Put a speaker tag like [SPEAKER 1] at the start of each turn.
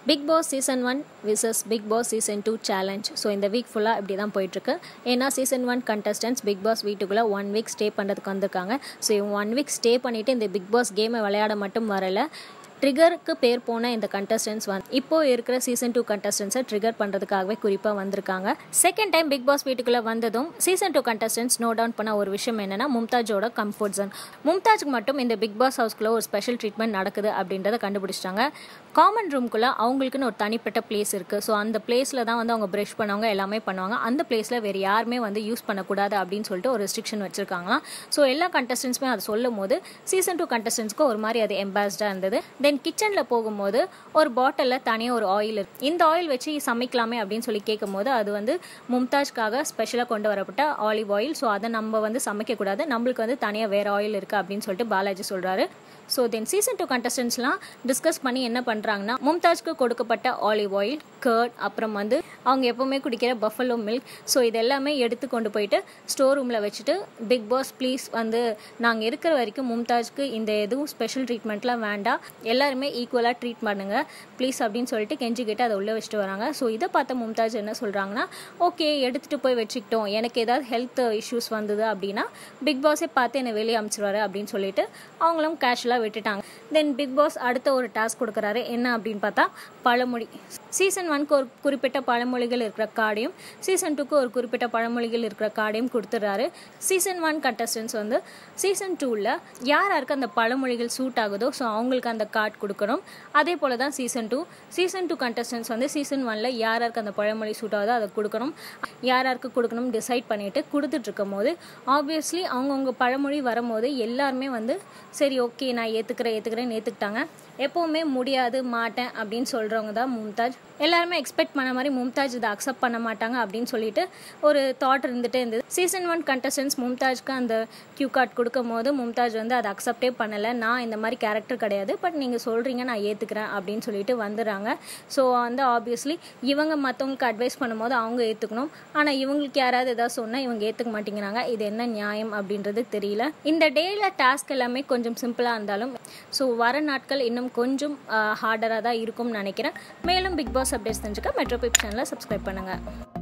[SPEAKER 1] big Boss season one versus Bigg Boss season two challenge so இந்த week ஃபுல்லாக இப்படி தான் போயிட்டுருக்கு ஏன்னா season one contestants Bigg Boss வீட்டுக்குள்ளே ஒன் வீக் ஸ்டே பண்ணுறதுக்கு வந்திருக்காங்க ஸோ இவங்க ஒன் வீக் ஸ்டே பண்ணிவிட்டு இந்த பிக் பாஸ் கேமை விளையாட மட்டும் வரல ட்ரிகருக்கு பேர் போன இந்த கண்டஸ்டன்ஸ் வந்து இப்போ இருக்கிற சீசன் டூ கண்டஸ்டன்ஸை ட்ரிகர் பண்ணுறதுக்காகவே குறிப்பாக வந்திருக்காங்க செகண்ட் டைம் பிக் பாஸ் வீட்டுக்குள்ளே வந்ததும் season two contestants note down பண்ண ஒரு விஷயம் என்னன்னா மும்தாஜோட கம்ஃபர்ட் ஜோன் மும்தாஜுக்கு மட்டும் இந்த பிக் பாஸ் ஹவுஸ்க்குள்ளே ஒரு ஸ்பெஷல் ட்ரீட்மெண்ட் நடக்குது அப்படின்றத கண்டுபிடிச்சிட்டாங்க காமன் ரூம்குள்ளே அவங்களுக்குன்னு ஒரு தனிப்பட்ட பிளேஸ் இருக்குது ஸோ அந்த பிளேஸில் தான் வந்து அவங்க ப்ரஷ் பண்ணுவாங்க எல்லாமே பண்ணுவாங்க அந்த பிளேஸில் வேறு யாருமே வந்து யூஸ் பண்ணக்கூடாது அப்படின்னு சொல்லிட்டு ஒரு ரெஸ்ட்ரிக்ஷன் வச்சுருக்காங்களாம் ஸோ எல்லா கண்டஸ்டன்ஸுமே அதை சொல்லும் போது சீசன் டூ கண்டஸ்டன்ஸ்க்கு ஒரு மாதிரி அது எம்பாஸ்டாக இருந்தது தென் கிச்சனில் போகும்போது ஒரு பாட்டிலில் தனியாக ஒரு ஆயில் இருக்கு இந்த ஆயில் வச்சு சமைக்கலாமே அப்படின்னு சொல்லி கேட்கும்போது அது வந்து மும்தாஜ்க்காக ஸ்பெஷலாக கொண்டு வரப்பட்ட ஆலிவ் ஆயில் ஸோ அதை நம்ம வந்து சமைக்கக்கூடாது நம்மளுக்கு வந்து தனியாக வேறு ஆயில் இருக்குது அப்படின்னு சொல்லிட்டு பாலாஜி சொல்கிறாரு ஸோ தென் சீசன் டூ கண்டஸ்டன்ஸ்லாம் டிஸ்கஸ் பண்ணி என்ன பண்ணுறாங்கன்னா மும்தாஜ்க்கு கொடுக்கப்பட்ட ஆலிவ் ஆயில் கர்ட் அப்புறம் வந்து அவங்க எப்போவுமே குடிக்கிற பஃபலோ மில்க் ஸோ இது எல்லாமே எடுத்து கொண்டு போயிட்டு ஸ்டோர் ரூமில் வச்சுட்டு பிக் பாஸ் ப்ளீஸ் வந்து நாங்கள் இருக்கிற வரைக்கும் மும்தாஜ்க்கு இந்த எதுவும் ஸ்பெஷல் ட்ரீட்மெண்ட்லாம் வேண்டாம் எல்லாருமே ஈக்குவலாக ட்ரீட் பண்ணுங்க ப்ளீஸ் அப்படின்னு சொல்லிட்டு கெஞ்சி கேட்டு அதை உள்ளே வச்சுட்டு வராங்க ஸோ இதை பார்த்த மும்தாஜ் என்ன சொல்கிறாங்கன்னா ஓகே எடுத்துகிட்டு போய் வச்சுக்கிட்டோம் எனக்கு ஏதாவது ஹெல்த் இஷ்யூஸ் வந்தது அப்படின்னா பிக் பாஸே பார்த்து என்னை வெளியே அனுப்பிச்சிடுவாரு அப்படின்னு சொல்லிட்டு அவங்களும் கேஷுவலாக விட்டுட்டாங்க தென் பிக் பாஸ் அடுத்த ஒரு டாஸ்க் கொடுக்குறாரு என்ன அப்படின்னு பார்த்தா பழமொழி சீசன் ஒன்க்கு ஒரு குறிப்பிட்ட பழமொழிகள் இருக்கிற கார்டையும் சீசன் டூக்கு ஒரு குறிப்பிட்ட பழமொழிகள் இருக்கிற கார்டையும் கொடுத்துட்றாரு சீசன் ஒன் கண்டஸ்டன்ஸ் வந்து சீசன் டூவில் யார் யாருக்கு அந்த பழமொழிகள் சூட் ஆகுதோ ஸோ அவங்களுக்கு அந்த கார்டு கொடுக்கணும் அதே போல் தான் season two season two contestants வந்து சீசன் ஒனில் யார் யாருக்கு அந்த பழமொழி சூட் ஆகுதோ அதை கொடுக்கணும் யார் யாருக்கு கொடுக்கணும் டிசைட் பண்ணிட்டு கொடுத்துட்டு இருக்கும் போது ஆப்வியஸ்லி அவங்கவுங்க பழமொழி வரும்போது எல்லாருமே வந்து சரி ஓகே நான் ஏற்றுக்கிறேன் ஏற்றுக்கிறேன்னு ஏற்றுக்கிட்டாங்க எப்போவுமே முடியாது மாட்டேன் அப்படின்னு சொல்கிறவங்க தான் மும்தாஜ் எல்லாருமே எக்ஸ்பெக்ட் பண்ண மாதிரி மும்தாஜ் இதை அக்செப்ட் பண்ண மாட்டாங்க அப்படின்னு சொல்லிட்டு ஒரு தாட் இருந்துகிட்டே இருந்தது சீசன் ஒன் கண்டஸ்டன்ஸ் மும்தாஜ்க்கு அந்த கியூ கார்டு கொடுக்கும் போது மும்தாஜ் வந்து அதை அக்செப்டே பண்ணலை நான் இந்த மாதிரி கேரக்டர் கிடையாது பட் நீங்கள் சொல்கிறீங்க நான் ஏற்றுக்கிறேன் அப்படின்னு சொல்லிட்டு வந்துடுறாங்க ஸோ வந்து ஆப்வியஸ்லி இவங்க மற்றவங்களுக்கு அட்வைஸ் பண்ணும்போது அவங்க ஏற்றுக்கணும் ஆனால் இவங்களுக்கு யாராவது எதாவது சொன்னால் இவங்க ஏற்றுக்க மாட்டேங்கிறாங்க இது என்ன நியாயம் அப்படின்றது தெரியல இந்த டேயில் டாஸ்க் எல்லாமே கொஞ்சம் சிம்பிளாக இருந்தாலும் ஸோ வர நாட்கள் இன்னும் கொஞ்சம் ஹார்டராக தான் இருக்கும்னு நினைக்கிறேன் மேலும் பிக் பாஸ் அப்டேட்ஸ் தெரிஞ்சுக்க மெட்ரோ பிப் சேனலை சப்ஸ்கிரைப் பண்ணுங்கள்